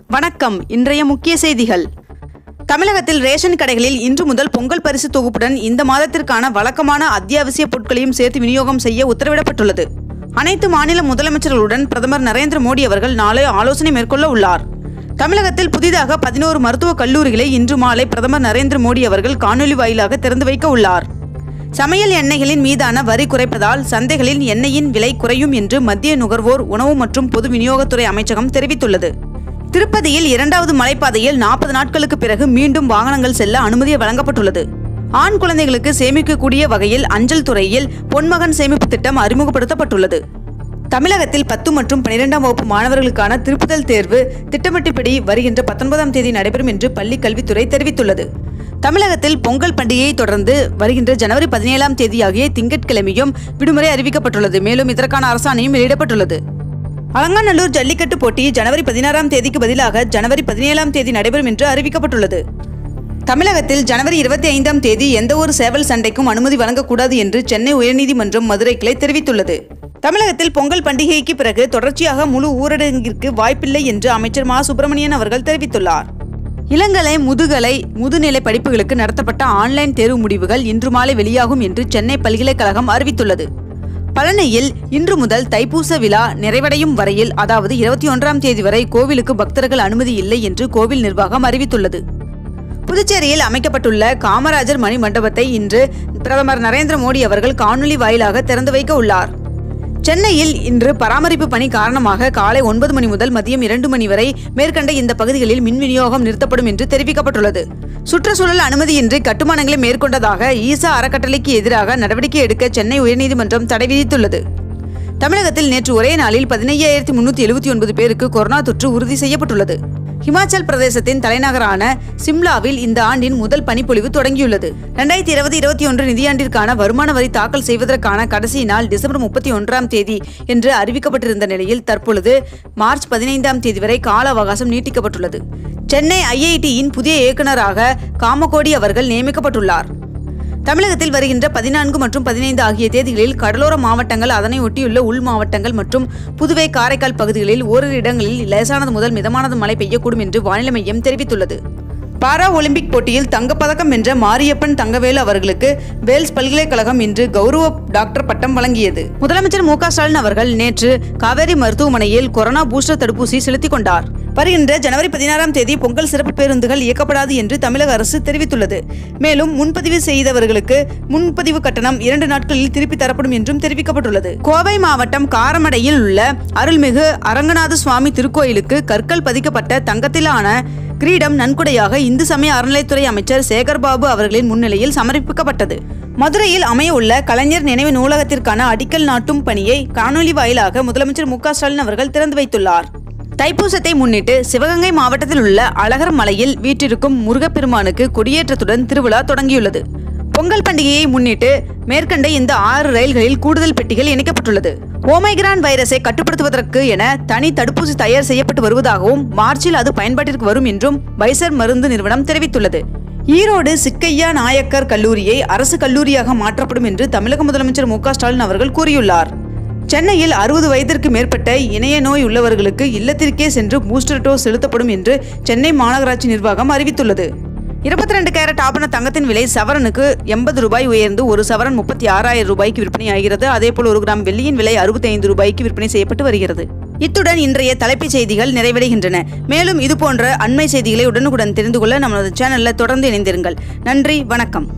வணக்கம் இன்றைய முக்கிய செய்திகள் தமிழகத்தில் ரேஷன் கடைகளில் இன்று முதல் பொங்கல் பரிசு தொகுப்புடன் இந்த மாதத்திற்கான வழக்கமான அத்தியாவசிய பொருட்களையும் சேர்த்து விநியோகம் செய்ய உத்தரவிடப்பட்டுள்ளது அனைத்து மாநில முதலமைச்சர்களுடன் பிரதமர் நரேந்திர மோடி அவர்கள் நாளை ஆலோசனை மேற்கொள்ள உள்ளார் தமிழகத்தில் புதிதாக பதினோரு மருத்துவக் கல்லூரிகளை இன்று மாலை பிரதமர் நரேந்திர மோடி அவர்கள் காணொலி வாயிலாக திறந்து வைக்க உள்ளார் சமையல் எண்ணெய்களின் மீதான வரி குறைப்பதால் சந்தைகளில் எண்ணெயின் விலை குறையும் என்று மத்திய நுகர்வோர் உணவு மற்றும் பொது விநியோகத்துறை அமைச்சகம் தெரிவித்துள்ளது திருப்பதியில் இரண்டாவது மலைப்பாதையில் நாற்பது நாட்களுக்கு பிறகு மீண்டும் வாகனங்கள் செல்ல அனுமதி வழங்கப்பட்டுள்ளது ஆண் குழந்தைகளுக்கு சேமிக்கக்கூடிய வகையில் அஞ்சல் துறையில் பொன்மகன் சேமிப்பு திட்டம் அறிமுகப்படுத்தப்பட்டுள்ளது தமிழகத்தில் பத்து மற்றும் பனிரெண்டாம் வகுப்பு மாணவர்களுக்கான திருப்புதல் தேர்வு திட்டமிட்டபடி வருகின்ற பத்தொன்பதாம் தேதி நடைபெறும் என்று பள்ளிக் கல்வித்துறை தெரிவித்துள்ளது தமிழகத்தில் பொங்கல் பண்டிகையை தொடர்ந்து வருகின்ற ஜனவரி பதினேழாம் தேதி ஆகிய திங்கட்கிழமையும் விடுமுறை அறிவிக்கப்பட்டுள்ளது மேலும் இதற்கான அரசாணையும் வெளியிடப்பட்டுள்ளது அலங்காநல்லூர் ஜல்லிக்கட்டு போட்டி ஜனவரி பதினாறாம் தேதிக்கு பதிலாக ஜனவரி பதினேழாம் தேதி நடைபெறும் என்று அறிவிக்கப்பட்டுள்ளது தமிழகத்தில் ஜனவரி இருபத்தி ஐந்தாம் தேதி எந்தவொரு சேவல் சண்டைக்கும் அனுமதி வழங்கக்கூடாது என்று சென்னை உயர்நீதிமன்றம் மதுரை கிளை தெரிவித்துள்ளது தமிழகத்தில் பொங்கல் பண்டிகைக்கு பிறகு தொடர்ச்சியாக முழு ஊரடங்கிற்கு வாய்ப்பில்லை என்று அமைச்சர் மா சுப்பிரமணியன் அவர்கள் தெரிவித்துள்ளார் இளங்கலை முதுகலை முதுநிலை படிப்புகளுக்கு நடத்தப்பட்ட ஆன்லைன் தேர்வு முடிவுகள் இன்று மாலை வெளியாகும் என்று சென்னை பல்கலைக்கழகம் அறிவித்துள்ளது பழனியில் இன்று முதல் தைப்பூச விழா நிறைவடையும் வரையில் அதாவது இருபத்தி ஒன்றாம் தேதி வரை கோவிலுக்கு பக்தர்கள் அனுமதி இல்லை என்று கோவில் நிர்வாகம் அறிவித்துள்ளது புதுச்சேரியில் அமைக்கப்பட்டுள்ள காமராஜர் மணி மண்டபத்தை இன்று பிரதமர் நரேந்திர மோடி அவர்கள் காணொலி வாயிலாக திறந்து வைக்க உள்ளார் சென்னையில் இன்று பராமரிப்பு பணி காரணமாக காலை ஒன்பது மணி முதல் மதியம் இரண்டு மணி வரை மேற்கண்ட இந்த பகுதிகளில் மின் விநியோகம் நிறுத்தப்படும் என்று தெரிவிக்கப்பட்டுள்ளது சுற்றுச்சூழல் அனுமதியின்றி கட்டுமானங்களை மேற்கொண்டதாக ஈசா அறக்கட்டளைக்கு எதிராக நடவடிக்கை எடுக்க சென்னை உயர்நீதிமன்றம் தடை விதித்துள்ளது தமிழகத்தில் நேற்று ஒரே நாளில் பதினையாயிரத்தி முன்னூற்றி எழுபத்தி ஒன்பது பேருக்கு கொரோனா தொற்று உறுதி செய்யப்பட்டுள்ளது ஹிமாச்சல் பிரதேசத்தின் தலைநகரான சிம்லாவில் இந்த ஆண்டின் முதல் பனிப்பொழிவு தொடங்கியுள்ளது ரெண்டாயிரத்தி இருபது இருபத்தி ஒன்று நிதியாண்டிற்கான வருமான வரி தாக்கல் செய்வதற்கான கடைசி நாள் டிசம்பர் முப்பத்தி ஒன்றாம் தேதி என்று அறிவிக்கப்பட்டிருந்த நிலையில் தற்பொழுது மார்ச் பதினைந்தாம் தேதி வரை கால அவகாசம் நீட்டிக்கப்பட்டுள்ளது சென்னை ஐஐடியின் புதிய இயக்குநராக காமகோடி அவர்கள் நியமிக்கப்பட்டுள்ளார் தமிழகத்தில் வருகின்ற பதினான்கு மற்றும் பதினைந்து ஆகிய தேதிகளில் கடலோர மாவட்டங்கள் அதனை ஒட்டியுள்ள உள் மாவட்டங்கள் மற்றும் புதுவை காரைக்கால் பகுதிகளில் ஓரிரு இடங்களில் லேசானது முதல் மிதமானது மழை பெய்யக்கூடும் என்று வானிலை மையம் தெரிவித்துள்ளது பாரா ஒலிம்பிக் போட்டியில் தங்கப்பதக்கம் வென்ற மாரியப்பன் தங்கவேலு அவர்களுக்கு வேல்ஸ் பல்கலைக்கழகம் இன்று கௌரவ டாக்டர் பட்டம் வழங்கியது முதலமைச்சர் மு க ஸ்டாலின் அவர்கள் நேற்று காவேரி மருத்துவமனையில் கொரோனா பூஸ்டர் தடுப்பூசி செலுத்திக் கொண்டார் வருகின்ற ஜனவரி பதினாறாம் தேதி பொங்கல் சிறப்பு பேருந்துகள் இயக்கப்படாது என்று தமிழக அரசு தெரிவித்துள்ளது மேலும் முன்பதிவு செய்தவர்களுக்கு முன்பதிவு கட்டணம் இரண்டு நாட்களில் திருப்பி தரப்படும் என்றும் தெரிவிக்கப்பட்டுள்ளது கோவை மாவட்டம் காரமடையில் உள்ள அருள்மிகு அரங்கநாத சுவாமி திருக்கோயிலுக்கு கற்கள் பதிக்கப்பட்ட தங்கத்திலான கிரீடம் நன்கொடையாக இந்து சமய அறநிலைத்துறை அமைச்சர் சேகர்பாபு அவர்களின் முன்னிலையில் சமர்ப்பிக்கப்பட்டது மதுரையில் அமைய உள்ள கலைஞர் நினைவு நூலகத்திற்கான அடிக்கல் நாட்டும் பணியை காணொலி வாயிலாக முதலமைச்சர் மு க ஸ்டாலின் அவர்கள் திறந்து வைத்துள்ளார் தைப்பூசத்தை முன்னிட்டு சிவகங்கை மாவட்டத்தில் உள்ள அழகர் மலையில் வீற்றிருக்கும் முருகப்பெருமானுக்கு கொடியேற்றத்துடன் திருவிழா தொடங்கியுள்ளது பொங்கல் பண்டிகையை முன்னிட்டு மேற்கண்ட இந்த ஆறு ரயில்களில் கூடுதல் பெட்டிகள் இணைக்கப்பட்டுள்ளது ஓமைகிரான் வைரஸை கட்டுப்படுத்துவதற்கு என தனி தடுப்பூசி தயார் செய்யப்பட்டு வருவதாகவும் மார்ச்சில் அது பயன்பாட்டிற்கு வரும் என்றும் பைசர் மருந்து நிறுவனம் தெரிவித்துள்ளது ஈரோடு சிக்கையா நாயக்கர் கல்லூரியை அரசு கல்லூரியாக மாற்றப்படும் என்று தமிழக முதலமைச்சர் மு க ஸ்டாலின் அவர்கள் கூறியுள்ளார் சென்னையில் அறுபது வயதிற்கு மேற்பட்ட இணைய நோய் உள்ளவர்களுக்கு இல்லத்திற்கே சென்று பூஸ்டர் டோஸ் செலுத்தப்படும் என்று சென்னை மாநகராட்சி நிர்வாகம் அறிவித்துள்ளது இருபத்தி ரெண்டு கேரட் ஆபண தங்கத்தின் விலை சவரனுக்கு எண்பது ரூபாய் உயர்ந்து ஒரு சவரன் முப்பத்தி ஆறாயிரம் ரூபாய்க்கு விற்பனையாகிறது அதேபோல் ஒரு கிராம் வெள்ளியின் விலை அறுபத்தி ஐந்து ரூபாய்க்கு விற்பனை செய்யப்பட்டு வருகிறது இத்துடன் இன்றைய தலைப்புச் செய்திகள் நிறைவடைகின்றன மேலும் இதுபோன்ற அண்மை செய்திகளை உடனுக்குடன் தெரிந்து கொள்ள நமது சேனலில் தொடர்ந்து இணைந்திருங்கள் நன்றி வணக்கம்